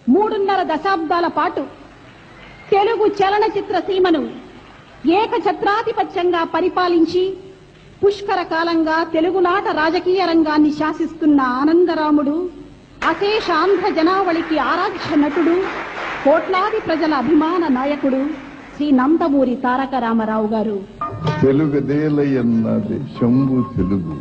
మూడున్నర దశాబ్దాల పాటు తెలుగు చలనచిత్ర సీమను ఏకఛత్రాధిపత్యంగా పరిపాలించి పుష్కర కాలంగా తెలుగునాట రాజకీయ రంగాన్ని శాసిస్తున్న ఆనందరాముడు అశేష ఆంధ్ర జనావళికి ఆరాధ్య నటుడు కోట్లాది ప్రజల అభిమాన నాయకుడు శ్రీ నందమూరి తారక రామారావు గారు తెలుగదేలయన్న దేశంబు తెలుగు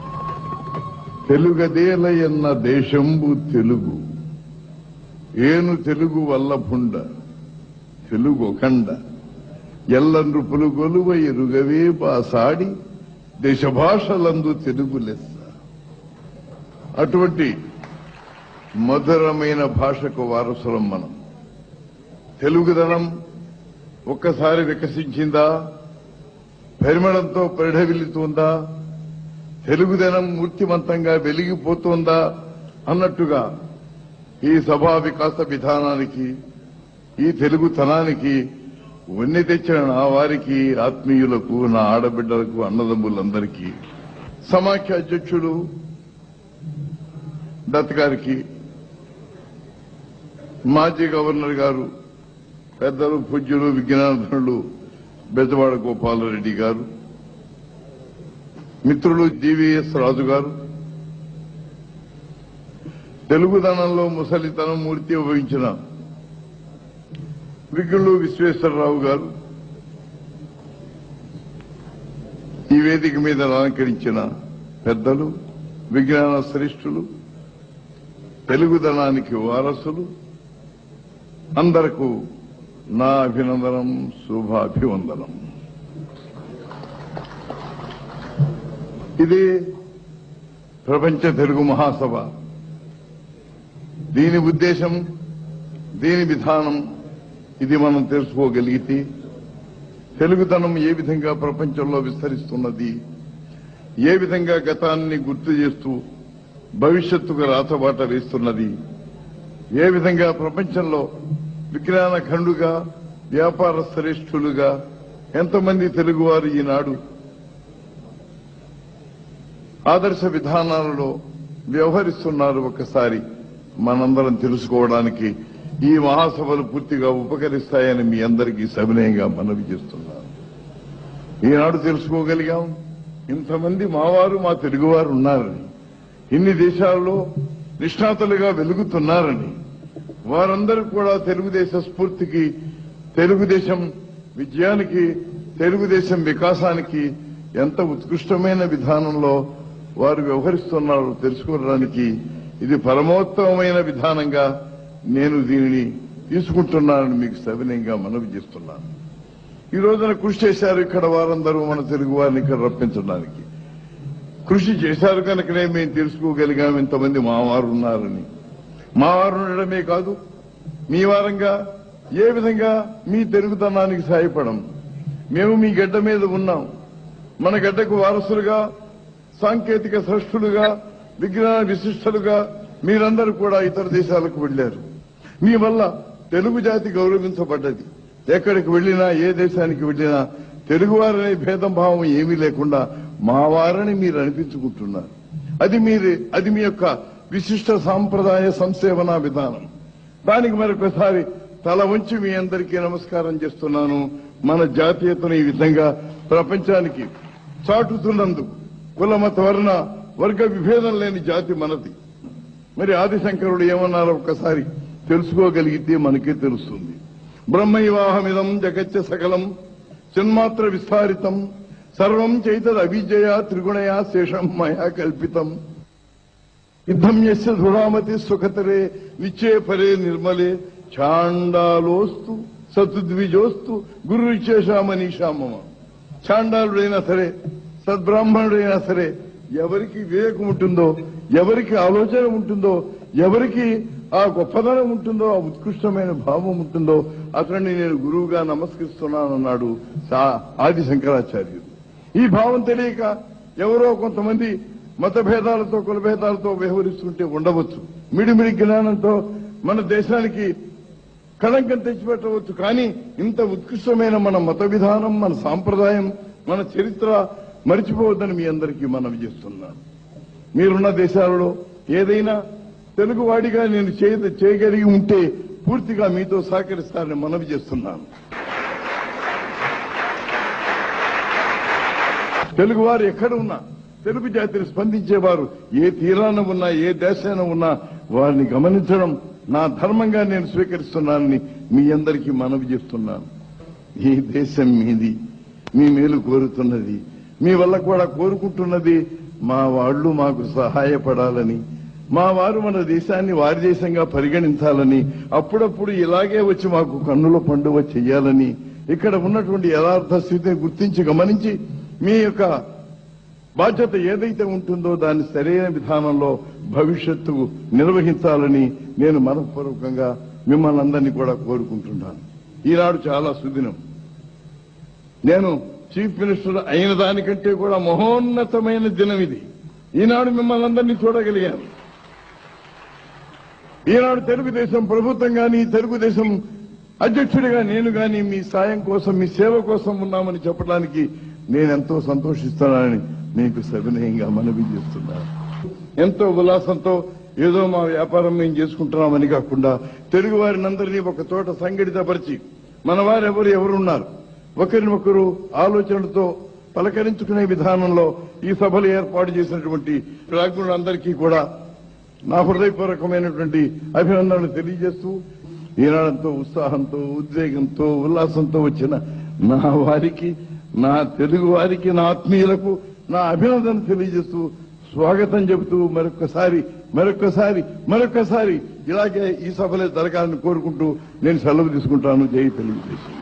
తెలుగదేలయన్న దేశంబు తెలుగు ఏను తెలుగు వల్లభుండ తెలుగు ఒకండ ఎల్ల నృపులు గొలువ ఎరుగవే బాసాడి దేశ భాషలందు తెలుగు లెస్స అటువంటి మధురమైన భాషకు వారసులం మనం తెలుగుదనం ఒక్కసారి వికసించిందా పరిమళంతో పరిఢవిల్లుతుందా తెలుగుదనం మూర్తిమంతంగా వెలిగిపోతుందా అన్నట్టుగా ఈ సభా వికాస విధానానికి ఈ తెలుగుతనానికి వన్నె తెచ్చిన నా వారికి ఆత్మీయులకు నా ఆడబిడ్డలకు అన్నదమ్ములందరికీ సమాఖ్య అధ్యక్షుడు దత్ గారికి మాజీ గవర్నర్ గారు పెద్దలు పూజ్యులు విజ్ఞానధనులు బెజవాడ గోపాలరెడ్డి గారు మిత్రులు జీవీఎస్ రాజు గారు తెలుగుదనంలో ముసలితనం మూర్తి వహించిన విగ్గులు విశ్వేశ్వరరావు గారు ఈ వేదిక మీద అలంకరించిన పెద్దలు విజ్ఞాన శ్రేష్ఠులు తెలుగుదనానికి వారసులు అందరకు నా అభినందనం శుభాభివందనం ఇది ప్రపంచ తెలుగు మహాసభ దీని ఉద్దేశం దీని విధానం ఇది మనం తెలుసుకోగలిగితే తెలుగుతనం ఏ విధంగా ప్రపంచంలో విస్తరిస్తున్నది ఏ విధంగా గతాన్ని గుర్తు చేస్తూ భవిష్యత్తుకు రాతబాట వేస్తున్నది ఏ విధంగా ప్రపంచంలో విజ్ఞాన ఖండుగా వ్యాపార శ్రేష్ఠులుగా ఎంతమంది తెలుగువారు ఈనాడు ఆదర్శ విధానాలలో వ్యవహరిస్తున్నారు ఒకసారి మనందరం తెలుసుకోవడానికి ఈ మహాసభలు పూర్తిగా ఉపకరిస్తాయని మీ అందరికీ సవినయంగా మనవి చేస్తున్నాను ఈనాడు తెలుసుకోగలిగాం ఇంతమంది మావారు మా తెలుగువారు ఉన్నారని ఇన్ని దేశాల్లో నిష్ణాతులుగా వెలుగుతున్నారని వారందరూ కూడా తెలుగుదేశ స్ఫూర్తికి తెలుగుదేశం విజయానికి తెలుగుదేశం వికాసానికి ఎంత ఉత్కృష్టమైన విధానంలో వారు వ్యవహరిస్తున్నారో తెలుసుకోవడానికి ఇది పరమోత్తమమైన విధానంగా నేను దీనిని తీసుకుంటున్నానని మీకు సవినయంగా మనవి చేస్తున్నాను ఈ రోజున కృషి చేశారు ఇక్కడ వారందరూ మన తెలుగు వారిని ఇక్కడ రప్పించడానికి కృషి చేశారు కనుకనే మేము తెలుసుకోగలిగాం ఇంతమంది మావారు ఉన్నారని మావారు ఉండడమే కాదు మీ వారంగా ఏ విధంగా మీ తెలుగుతనానికి సహాయపడం మేము మీ గడ్డ మీద ఉన్నాం మన గడ్డకు వారసులుగా సాంకేతిక సృష్టులుగా విజ్ఞాన విశిష్టలుగా మీరందరూ కూడా ఇతర దేశాలకు వెళ్లారు మీ వల్ల తెలుగు జాతి గౌరవించబడ్డది ఎక్కడికి వెళ్ళినా ఏ దేశానికి వెళ్ళినా తెలుగువారనే భేదం భావం ఏమీ లేకుండా మా వారని మీరు అనిపించుకుంటున్నారు అది మీరు అది మీ యొక్క విశిష్ట సాంప్రదాయ సంసేవన విధానం దానికి మరొకసారి తల ఉంచి మీ అందరికీ నమస్కారం చేస్తున్నాను మన జాతీయతను ఈ విధంగా ప్రపంచానికి చాటుతున్నందుకు కుల మత వర్ణ వర్గ విభేదం లేని జాతి మనది మరి ఆదిశంకరుడు ఏమన్నారో ఒక్కసారి తెలుసుకోగలిగితే మనకే తెలుస్తుంది బ్రహ్మైవాహమిదం జగచ్చ సకలం చిన్మాత్ర విస్తారితం సర్వం చైతద్ అవిజయ త్రిగుణయా శేషం మయా కల్పితం యుద్ధం యస్య ధృఢామతి సుఖతరే నిచ్చే పరే నిర్మలే ఛాండాలోస్తు సతుద్విజోస్తు గురు విశేషామనీషామమ ఛాండాలుడైనా సరే సద్బ్రాహ్మణుడైనా సరే ఎవరికి వివేకం ఉంటుందో ఎవరికి ఆలోచన ఉంటుందో ఎవరికి ఆ గొప్పదనం ఉంటుందో ఆ ఉత్కృష్టమైన భావం ఉంటుందో అతన్ని నేను గురువుగా నమస్కరిస్తున్నానన్నాడు సా- ఆది శంకరాచార్యుడు ఈ భావం తెలియక ఎవరో కొంతమంది మత భేదాలతో కుల భేదాలతో వ్యవహరిస్తుంటే ఉండవచ్చు మిడిమిడి జ్ఞానంతో మన దేశానికి కళంకం తెచ్చిపెట్టవచ్చు కానీ ఇంత ఉత్కృష్టమైన మన మత విధానం మన సాంప్రదాయం మన చరిత్ర మరిచిపోవద్దని మీ అందరికీ మనవి చేస్తున్నాను మీరున్న దేశాలలో ఏదైనా తెలుగువాడిగా నేను చేయ- చేయగలిగి ఉంటే పూర్తిగా మీతో సహకరిస్తానని మనవి చేస్తున్నాను తెలుగువారు ఎక్కడ ఉన్నా తెలుగు జాతిని స్పందించేవారు ఏ తీరాన ఉన్నా ఏ దేశాన ఉన్నా వారిని గమనించడం నా ధర్మంగా నేను స్వీకరిస్తున్నానని మీ అందరికీ మనవి చేస్తున్నాను ఈ దేశం మీది మీ మేలు కోరుతున్నది మీ వల్ల కూడా కోరుకుంటున్నది మా వాళ్ళు మాకు సహాయపడాలని మా వారు మన దేశాన్ని వారి దేశంగా పరిగణించాలని అప్పుడప్పుడు ఇలాగే వచ్చి మాకు కన్నుల పండుగ చెయ్యాలని ఇక్కడ ఉన్నటువంటి యథార్థ స్థితిని గుర్తించి గమనించి మీ యొక్క బాధ్యత ఏదైతే ఉంటుందో దాన్ని సరైన విధానంలో భవిష్యత్తు నిర్వహించాలని నేను మనఃపూర్వకంగా మిమ్మల్ని అందరినీ కూడా కోరుకుంటున్నాను ఈనాడు చాలా సుదినం నేను చీఫ్ మినిస్టర్ అయిన దానికంటే కూడా మహోన్నతమైన దినం ఇది ఈనాడు మిమ్మల్ని అందరినీ చూడగలిగాను ఈనాడు తెలుగుదేశం ప్రభుత్వం గాని తెలుగుదేశం అధ్యక్షుడిగా నేను గాని మీ సాయం కోసం మీ సేవ కోసం ఉన్నామని చెప్పడానికి నేనెంతో సంతోషిస్తున్నానని మీకు సవినయంగా మనవి చేస్తున్నాను ఎంతో ఉల్లాసంతో ఏదో మా వ్యాపారం మేము చేసుకుంటున్నామని కాకుండా తెలుగు వారిని అందరినీ ఒక చోట సంఘటితపరిచి మన వారెవరు ఎవరున్నారు ఒకరినొకరు ఆలోచనలతో పలకరించుకునే విధానంలో ఈ సభలు ఏర్పాటు చేసినటువంటి రాజ్ఞులందరికీ కూడా నా హృదయపూర్వకమైనటువంటి అభినందనలు తెలియజేస్తూ ఈనాడంతో ఉత్సాహంతో ఉద్వేగంతో ఉల్లాసంతో వచ్చిన నా వారికి నా తెలుగు వారికి నా ఆత్మీయులకు నా అభినందన తెలియజేస్తూ స్వాగతం చెబుతూ మరొకసారి మరొకసారి మరొకసారి ఇలాగే ఈ సభలే జరగాలని కోరుకుంటూ నేను సెలవు తీసుకుంటాను జై తెలుగుదేశం